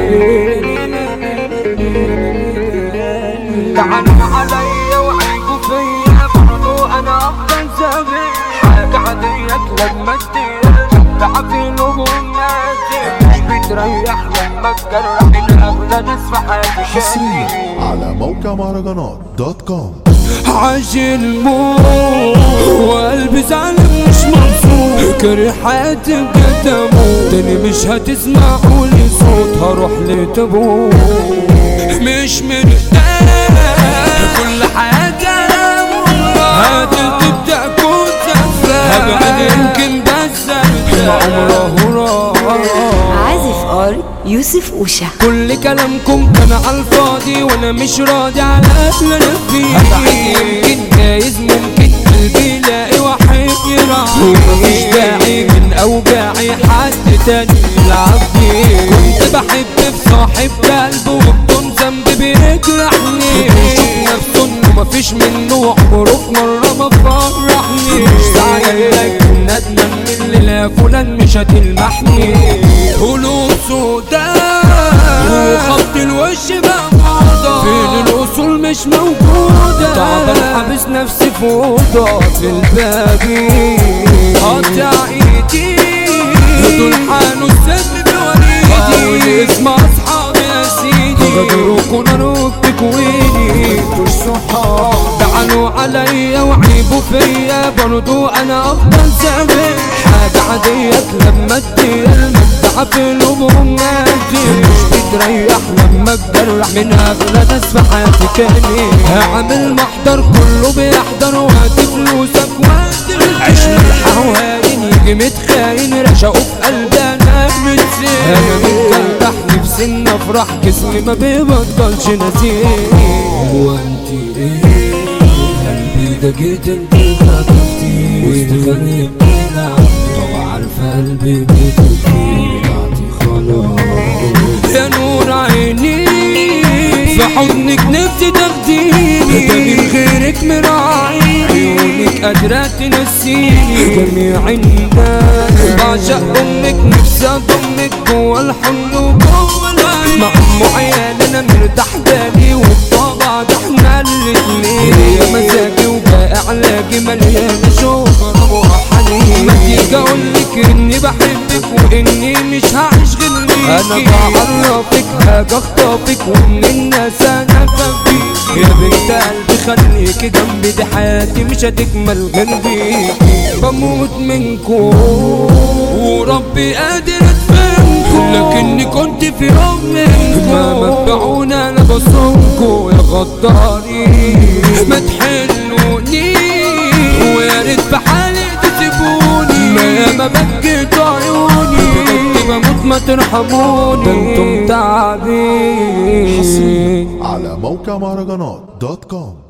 تعالوا عليا وعيبوا فيا برضو انا افضل زمان حاجة عادية لما تدير تعبي لهم نادي مش بتريح لما تجرح من اغلى ناس في حياتي حصريا على موقع مهرجانات دوت كوم عاجل موت وقلبي زعلان مش مبسوط كاره حياتي بجد اموت تاني مش هتسمعوا لي صوت هروح لتابوت مش مرتاح كل حياتي انا هاتي تبدا كنت هبعد يمكن بس ما عمره راح عازف ار يوسف اوشا كل كلامكم كان على الفاضي وانا مش راضي على اللي انا فيه هبعد يمكن جايز ممكن قلبي يلاقي واحد يراعي مفيش داعي من اوجاعي حد تاني يلعب بيه كنت بحب في صاحب قلبه وبدون ذنب بيجرحني بيشوف نفسه انه مفيش منه عمره في مره ما فرحني مش زعلان لكن ندمان من اللي لا فلان مش هتلمحني قلوب سوداء وخط الوش بقى موضة فين الأصول مش موجودة تعبان حابس نفسي في أوضة في الباقي قطع إيدي دول حانوا السم بوريدي اسم أصحابي يا سيدي غدروكوا نار بتكويني مش صحاب تعالوا عليا وعيبوا فيا برضو أنا أفضل زمان حاجة عادية لما تدير المدعى في الهموم نادي مش بتريح لما تجرح من أغلى ناس في حياتي تاني هعمل محضر كله بيحضر وقت فلوسك وقت عيش الحواين يجي متخاين رشقوا في قلبي أنا متسين أنا متجرح نفسي إن أفرح جسمي ما بيبطلش نسيني هو أنت إيه قلبي ده جيت انت خطفتي وسط غني بتلعب طبعا عارفه قلبي بتبكي بعدي خلاص يا نور عيني في حضنك نفسي تاخديني ده من غيرك مراعي عيونك قادرة تنسيني جميع الناس بعشق امك نفسي اضمك جوا الحضن وجوا العين مع ام عيال انا مرتاح بالي والطبع ده احنا الاتنين يا مزاجي وبقى علاجي مليان شوق وحنين ما تيجي اقولك اني بحبك واني مش هعيش غير ليكي انا بعرفك حاجه اخطفك ومن الناس انا بفيك يا بنت قلبي خليكي جنبي دي حياتي مش هتكمل غير بيكي بموت منكم وربي قادر اتفهمكم لكني كنت في يوم منكم ما متبعونا انا بصونكم يا غدارين ما تحلوني ويا ريت في حالي تسيبوني ما ياما بكيت عيوني بجد بموت ما ترحموني ده انتم تعبين على موقع مهرجانات دوت كوم